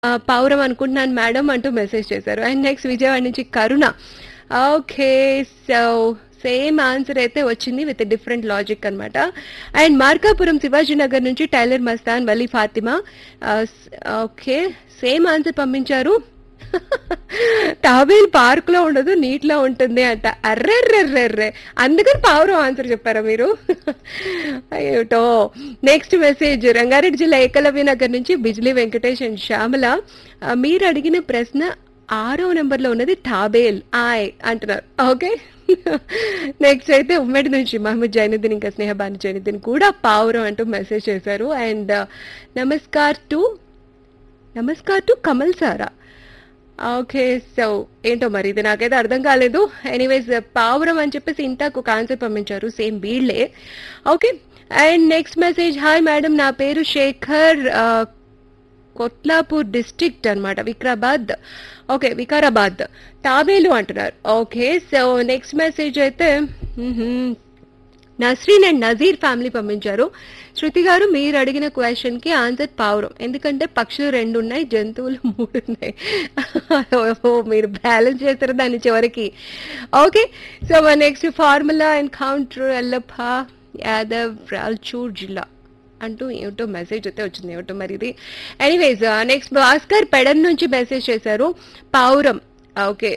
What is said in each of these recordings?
ఆ, పావురం అనుకుంటున్నాను మేడం అంటూ మెసేజ్ చేశారు అండ్ నెక్స్ట్ విజయవాడ నుంచి Karuna okay so same answer అయితే వచ్చింది విత్ డిఫరెంట్ లాజిక్ అన్నమాట అండ్ మార్కాపురం శివాజీ నగర్ నుంచి tailor Mastan Vali Fatima okay same answer పంపించారు తాబేల్ పార్క్ లో ఉండదు నీటిలో ఉంటుంది అంట అర్రెర్రెర్రెర్రే అందుకని పావురం ఆన్సర్ చెప్పారా మీరు అయ్యోటో నెక్స్ట్ మెసేజ్ రంగారెడ్డి జిల్లా ఏకలవ్య నగర్ నుంచి బిజ్లీ వెంకటేష్ అండ్ శ్యామల ఆ, మీరు అడిగిన ప్రశ్న ఆరో నెంబర్ లో ఉన్నది తాబేల్ ఆయ్ అంటున్నారు ఓకే నెక్స్ట్ అయితే ఉమ్మడి నుంచి మహమ్మద్ జైనుద్దీన్ ఇంకా స్నేహబాను జైనుద్దీన్ కూడా పావురం అంటూ మెసేజ్ చేశారు అండ్ నమస్కార్ టు నమస్కార్ to Kamal Sara okay so ఏంటో మరి ఇది నాకైతే అర్థం కాలేదు ఎనీవేస్ పావురం అని చెప్పేసి ఇంతకు ఒక ఆన్సర్ పంపించారు సేమ్ వీళ్ళే okay and next message hi madam నా పేరు శేఖర్ ఆ, కొట్లాపూర్ డిస్ట్రిక్ట్ అన్నమాట వికారాబాద్ ఓకే వికారాబాద్ తాబేలు అంటున్నారు ఓకే సో నెక్స్ట్ మెసేజ్ అయితే మ్మ్హ్మ్. నస్రీన్ అండ్ నజీర్ ఫ్యామిలీ పంపించారు శృతి గారు మీరు అడిగిన క్వశ్చన్ కి ఆన్సర్ పావురం ఎందుకంటే పక్షులు రెండు ఉన్నాయి జంతువులు మూడు ఉన్నాయి ఓ మీరు బ్యాలెన్స్ చేస్తారు దాని చివరికి okay so next formula and counter Yellappa Yadav Raichur జిల్లా అంటూ ఏమిటో మెసేజ్ అయితే వచ్చింది ఏమిటో మరి ఇది ఎనీవేస్ నెక్స్ట్ భాస్కర్ పెడన్ నుంచి మెసేజ్ చేశారు పావురం okay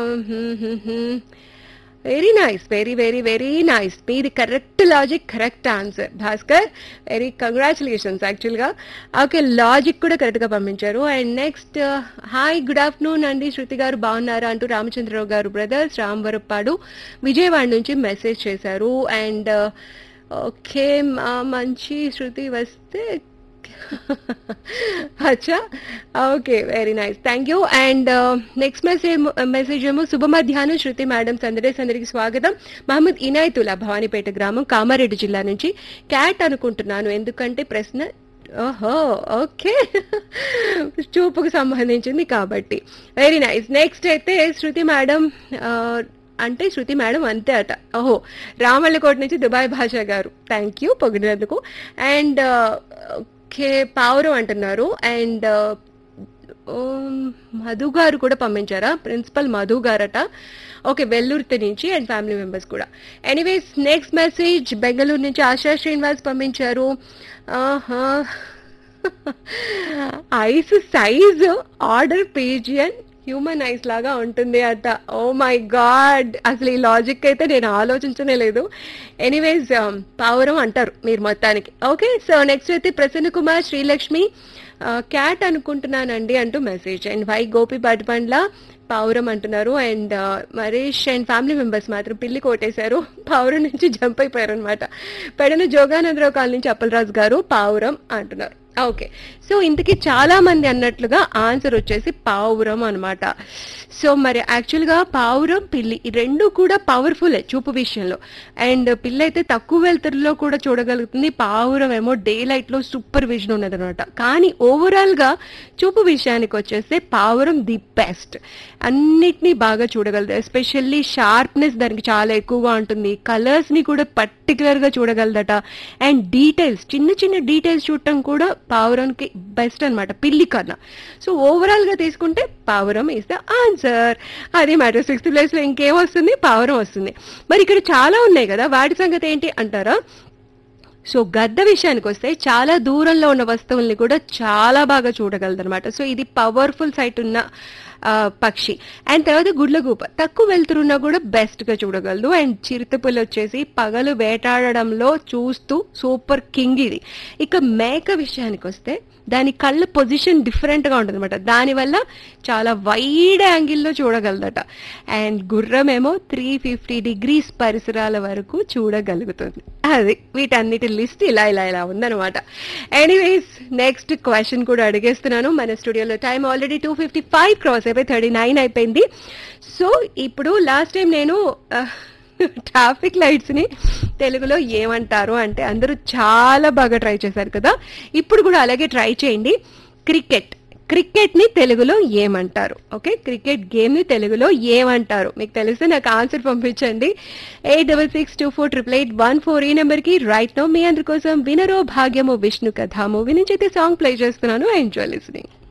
very nice very very very nice మీది correct logic correct answer Bhaskar very congratulations యాక్చువల్గా ఓకే లాజిక్ కూడా కరెక్ట్గా పంపించారు and next hi good afternoon అండి శృతి గారు బాగున్నారా అంటూ రామచంద్రరావు గారు బ్రదర్స్ రాంవరప్పాడు విజయవాడ నుంచి మెసేజ్ చేశారు అండ్ ఓకే మా మంచి శృతి వస్తే అచ్చా okay very nice thank you and next message message ఏమో శుభ మధ్యాహ్నం శృతి మేడం సందడేస్ అందరికి స్వాగతం మహమ్మద్ ఇనాయతుల్లా భవానీపేట గ్రామం కామారెడ్డి జిల్లా నుంచి క్యాట్ అనుకుంటున్నాను ఎందుకంటే ప్రశ్న ఓహో ఓకే చూపుకు సంబంధించింది కాబట్టి వెరీ నైస్ నెక్స్ట్ అయితే శృతి మేడం అంటే శృతి మేడం అంతే అట ఓహో రామల్లకోట నుంచి దుబాయ్ భాషా గారు థ్యాంక్ యూ పొగిడినందుకు అండ్ ఓకే పావురం అంటున్నారు అండ్ మధు గారు కూడా పంపించారా ప్రిన్సిపల్ మధు గారట ఓకే వెల్లూరుతి నుంచి అండ్ ఫ్యామిలీ మెంబర్స్ కూడా ఎనీవేస్ నెక్స్ట్ మెసేజ్ బెంగళూరు నుంచి ఆశా శ్రీనివాస్ పంపించారు ఆహా eyes size order pigeon human eyes లాగా ఉంటుంది అట ఓ మై గాడ్ అసలు ఈ లాజిక్ అయితే నేను ఆలోచించనే లేదు ఎనీవేస్ పావురం అంటారు మీరు మొత్తానికి ఓకే సో నెక్స్ట్ అయితే ప్రసన్న కుమార్ శ్రీలక్ష్మి క్యాట్ అనుకుంటున్నానండి అంటూ మెసేజ్ అండ్ వై గోపి బట్బండ్ల పావురం అంటున్నారు అండ్ మరీష్ అండ్ ఫ్యామిలీ మెంబర్స్ మాత్రం పిల్లి కొట్టేశారు పావురం నుంచి జంప్ అయిపోయారు అనమాట పెడన జోగానందరావు కాలనీ నుంచి అప్పలరాజు గారు పావురం అంటున్నారు ఓకే సో ఇంతకీ చాలా మంది అన్నట్లుగా ఆన్సర్ వచ్చేసి పావురం అనమాట సో మరి యాక్చువల్గా పావురం పిల్లి ఈ రెండు కూడా పవర్ఫుల్ చూపు విషయంలో అండ్ పిల్లి అయితే తక్కువ వెలుతురులో కూడా చూడగలుగుతుంది పావురం ఏమో డే లైట్ లో సూపర్ విజన్ ఉన్నది అనమాట కానీ ఓవరాల్ గా చూపు విషయానికి వచ్చేస్తే పావురం ది బెస్ట్ అన్నిటినీ బాగా చూడగలదు ఎస్పెషల్లీ షార్ప్నెస్ దానికి చాలా ఎక్కువగా ఉంటుంది కలర్స్ ని కూడా పర్టికులర్ గా చూడగలదట అండ్ డీటెయిల్స్ చిన్న చిన్న డీటెయిల్స్ చూడటం కూడా పావురంకి బెస్ట్ అన్నమాట పిల్లి కన్నా సో ఓవరాల్ గా తీసుకుంటే పావురం ఇస్ ద ఆన్సర్ అది మ్యాటర్ సిక్స్త్ ప్లేస్ లో ఇంకేం వస్తుంది పావురం వస్తుంది మరి ఇక్కడ చాలా ఉన్నాయి కదా వాటి సంగతి ఏంటి అంటారా సో గద్ద విషయానికి వస్తే చాలా దూరంలో ఉన్న వస్తువుల్ని కూడా చాలా బాగా చూడగలదు అనమాట సో ఇది పవర్ఫుల్ సైట్ ఉన్న ఆ, పక్షి అండ్ తర్వాత గుడ్లగూప తక్కువ వెళ్తురున్నా కూడా బెస్ట్ గా చూడగలదు అండ్ చిరుతపులు వచ్చేసి పగలు వేటాడడంలో చూస్తూ సూపర్ కింగ్ ఇది ఇక మేక విషయానికి వస్తే దాని కళ్ళ పొజిషన్ డిఫరెంట్ గా ఉంటుంది అనమాట దానివల్ల చాలా వైడ్ యాంగిల్లో చూడగలదట అండ్ గుర్రం ఏమో త్రీ ఫిఫ్టీ డిగ్రీస్ పరిసరాల వరకు చూడగలుగుతుంది అది వీటన్నిటి లిస్ట్ ఇలా ఇలా ఇలా ఉందన్నమాట ఎనీవేస్ నెక్స్ట్ క్వశ్చన్ కూడా అడిగేస్తున్నాను మన స్టూడియోలో time already two fifty five cross అయిపోయి థర్టీ నైన్ అయిపోయింది సో ఇప్పుడు లాస్ట్ టైం నేను ట్రాఫిక్ లైట్స్ ని తెలుగులో ఏమంటారు అంటే అందరూ చాలా బాగా ట్రై చేశారు కదా ఇప్పుడు కూడా అలాగే ట్రై చేయండి క్రికెట్ క్రికెట్ ని తెలుగులో ఏమంటారు ఓకే క్రికెట్ గేమ్ ని తెలుగులో ఏమంటారు మీకు తెలిస్తే నాకు ఆన్సర్ పంపించండి eight double six two four triple eight one four ఈ నెంబర్ కి రైట్ నో మీ అందరి కోసం వినరో భాగ్యము విష్ణు కథ మూవీ నుంచి అయితే సాంగ్ ప్లే చేస్తున్నాను ఎంజాయ్ లిస్నింగ్